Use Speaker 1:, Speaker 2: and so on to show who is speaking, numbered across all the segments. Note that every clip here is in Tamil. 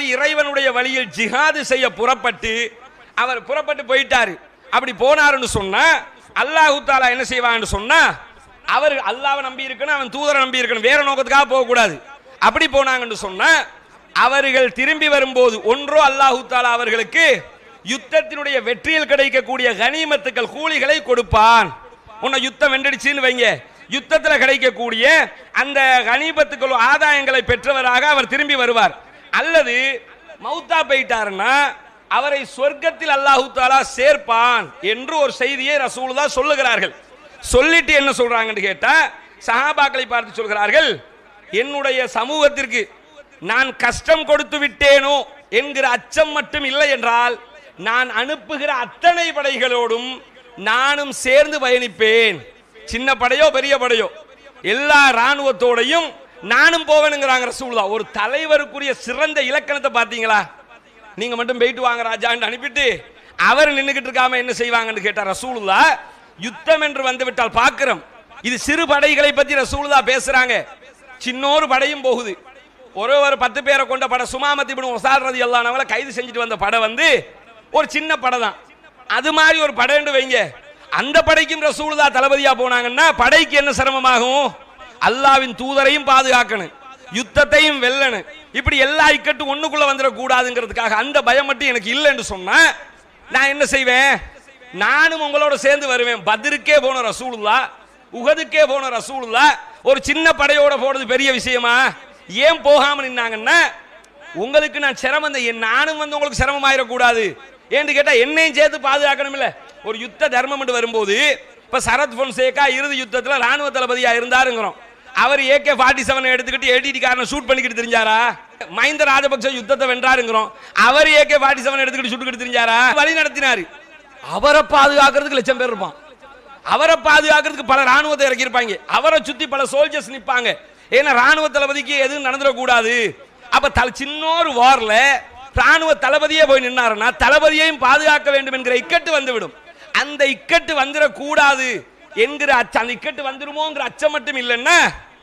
Speaker 1: இறைவனுடைய வழியில் ஜிஹாது செய்ய புறப்பட்டு அவர் புறப்பட்டு போயிட்டாரு அப்படி போனாருன்னு சொன்னா அல்லாஹு தாலா என்ன செய்வான்னு சொன்னா அவர் அல்லாவை நம்பி இருக்கணும் அவன் தூதரை நம்பி இருக்கணும் வேற நோக்கத்துக்காக போக கூடாது அப்படி போனாங்கன்னு சொன்னா அவர்கள் திரும்பி வரும்போது ஒன்றோ அல்லாஹு தாலா அவர்களுக்கு யுத்தத்தினுடைய வெற்றியில் கிடைக்கக்கூடிய கனிமத்துக்கள் கூலிகளை கொடுப்பான் உன்னை யுத்தம் வென்றடிச்சுன்னு வைங்க யுத்தத்தில் கிடைக்கக்கூடிய அந்த கனிமத்துக்கள் ஆதாயங்களை பெற்றவராக அவர் திரும்பி வருவார் அல்லது மௌத்தா போயிட்டாருன்னா அவரை சொர்க்கத்தில் அல்லாஹு தாலா சேர்ப்பான் என்று ஒரு செய்தியை ரசூலுல்லா சொல்லுகிறார்கள் சொல்லிட்டு என்ன சொல்றாங்கன்னு கேட்டா சஹாபாக்களை பார்த்து சொல்கிறார்கள் என்னுடைய சமூகத்திற்கு நான் கஷ்டம் கொடுத்து விட்டேனோ என்கிற அச்சம் மட்டும் இல்லை என்றால் நான் அனுப்புகிற அத்தனை படைகளோடும் நானும் சேர்ந்து பயணிப்பேன் சின்ன படையோ பெரிய படையோ எல்லா ராணுவத்தோடையும் நானும் போவேனுங்கிறாங்க ரசூலுல்லா ஒரு தலைவருக்குரிய சிறந்த இலக்கணத்தை பார்த்தீங்களா நீங்க மட்டும் போயிட்டு வாங்க ராஜான்னு அனுப்பிட்டு அவர் நின்னுகிட்டு இருக்காம என்ன செய்வாங்கன்னு கேட்டா ரசூலுல்லா யுத்தம் என்று வந்து விட்டால் பார்க்கிறோம் இது சிறு படைகளை பத்தி ரசூலுல்லா பேசுறாங்க சின்னோரு படையும் போகுது ஒரு ஒரு பத்து பேரை கொண்ட படை சுமாமத்தி இப்படி ஒசாடுறது எல்லானவங்கள கைது செஞ்சுட்டு வந்த படை வந்து ஒரு சின்ன படை தான் அது மாதிரி ஒரு படைன்னு வைங்க அந்த படைக்கும் ரசூலுல்லா தளபதியா போனாங்கன்னா படைக்கு என்ன சிரமமாகும் அல்லாவின் தூதரையும் பாதுகாக்கணும் யுத்தத்தையும் வெல்லணும் இப்படி எல்லா இக்கட்டு ஒண்ணுக்குள்ள வந்துடக்கூடாதுங்கிறதுக்காக அந்த பயம் மட்டும் எனக்கு இல்லைன்னு சொன்னா நான் என்ன செய்வேன் நானும் உங்களோட சேர்ந்து வருவேன் பத்ருக்கே போன ரசூலுல்லா உகதுக்கே போன ரசூலுல்லா ஒரு சின்ன படையோட போனது பெரிய விஷயமா ஏன் போகாம நின்னாங்கன்னா உங்களுக்கு நான் சிரமம் தான் என் நானும் வந்து உங்களுக்கு சிரமம் ஆயிடக்கூடாது ஏன்னு கேட்டா என்னையும் சேர்த்து பாதுகாக்கணும் இல்ல ஒரு யுத்த தர்மம் என்று வரும்போது இப்ப சரத் பொன்சேகா இறுதி யுத்தத்துல ராணுவ தளபதியா இருந்தாருங்கிறோம் அவர் ஏகே ஃபார்ட்டி செவன் எடுத்துக்கிட்டு ஏடிடி காரனை ஷூட் பண்ணிக்கிட்டு தெரிஞ்சாரா மஹிந்த ராஜபக்ச யுத்தத்தை வென்றாருங்கிறோம் அவர் ஏகே ஃபார்ட்டி செவன் எடுத்துக்கிட்டு சுட்டுக்கிட்டு தெரிஞ்சாரா வழி நடத்தினாரு அவரை பாதுகாக்கிறதுக்கு லட்சம் பேர் இருப்பான் அவரை பாதுகாக்கிறதுக்கு பல ராணுவத்தை இறக்கியிருப்பாங்க அவரை சுத்தி பல சோல்ஜர்ஸ் நிப்பாங்க ஏன்னா ராணுவ தளபதிக்கு எதுவும் நடந்துடக்கூடாது அப்ப தல சின்னொரு வார்ல ராணுவ தளபதியே போய் நின்னாருன்னா தளபதியையும் பாதுகாக்க வேண்டும் என்கிற இக்கட்டு வந்துவிடும் அந்த இக்கட்டு வந்துடக்கூடாது என்கிற அச்சம் அந்த இக்கட்டு வந்துருமோங்கிற அச்சம் மட்டும் இல்லைன்னா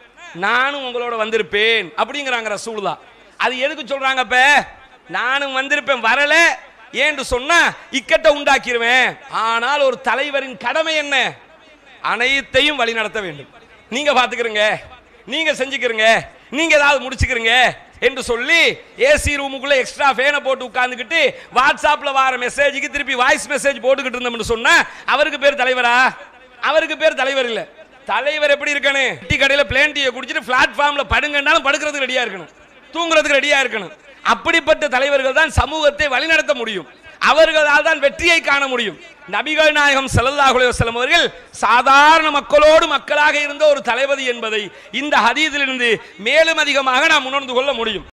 Speaker 1: நானும் உங்களோட வந்திருப்பேன் அப்படிங்கிறாங்க ரசூலுல்லா அது எதுக்கு சொல்றாங்க அப்ப நானும் வந்திருப்பேன் வரல ஏன்னு சொன்னா இக்கட்டை உண்டாக்கிடுவேன் ஆனால் ஒரு தலைவரின் கடமை என்ன அனைத்தையும் வழி நடத்த வேண்டும் நீங்க பாத்துக்கிறீங்க நீங்க செஞ்சுக்கிறீங்க நீங்க ஏதாவது முடிச்சுக்கிறீங்க என்று சொல்லி ஏசி ரூமுக்குள்ள எக்ஸ்ட்ரா ஃபேனை போட்டு உட்கார்ந்துக்கிட்டு வாட்ஸ்அப்ல வர மெசேஜுக்கு திருப்பி வாய்ஸ் மெசேஜ் போட்டுக்கிட்டு இருந்தோம்னு சொன்னா அவருக்கு பேர் தலைவரா அவருக்கு பேர் தலைவர் இல்ல தலைவர் எப்படி இருக்கணும் டீ கடையில பிளேன் டீயை குடிச்சிட்டு பிளாட்ஃபார்ம்ல படுங்கன்னாலும் படுக்கிறதுக்கு ரெடியா இருக்கணும் தூங்குறதுக்கு ரெடியா இருக்கணும் அப்படிப்பட்ட தலைவர்கள் தான் சமூகத்தை வழிநடத்த முடியும் அவர்களால் தான் வெற்றியை காண முடியும் நபிகள் நாயகம் ஸல்லல்லாஹு அலைஹி வஸல்லம் அவர்கள் சாதாரண மக்களோடு மக்களாக இருந்த ஒரு தளபதி என்பதை இந்த ஹதீஸிலிருந்து மேலும் அதிகமாக நாம் உணர்ந்து கொள்ள முடியும்